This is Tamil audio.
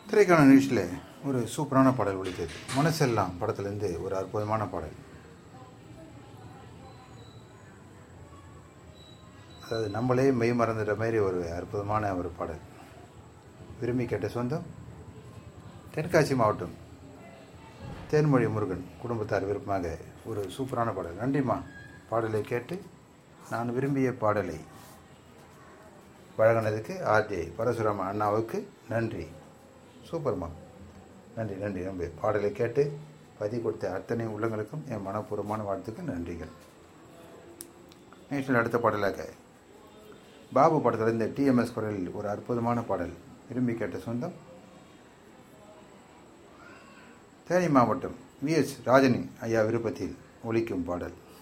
திரைக்கான நிகழ்ச்சியில் ஒரு சூப்பரான பாடல் ஒழித்தது மனசெல்லாம் படத்துலேருந்து ஒரு அற்புதமான பாடல் அதாவது நம்மளே மெய் மறந்துடுற மாதிரி ஒரு அற்புதமான ஒரு பாடல் விரும்பி கேட்ட சொந்தம் தென்காசி மாவட்டம் தேன்மொழி முருகன் குடும்பத்தார் விருப்பமாக ஒரு சூப்பரான பாடல் நன்றிம்மா பாடலை கேட்டு நான் விரும்பிய பாடலை வழங்கினதுக்கு ஆர்ஜே பரசுராம அண்ணாவுக்கு நன்றி சூப்பர்மா நன்றி நன்றி நம்பி பாடலை கேட்டு பதிவு கொடுத்த அத்தனை உள்ளங்களுக்கும் என் மனப்பூர்வமான வாழ்த்துக்கு நன்றிகள் நேஷனல் அடுத்த பாடலாக பாபு படத்தில் இந்த டிஎம்எஸ் குரலில் ஒரு அற்புதமான பாடல் விரும்பி கேட்ட சொந்தம் தேனி மாவட்டம் விஎஸ் ராஜனி ஐயா விருப்பத்தில் ஒலிக்கும் பாடல்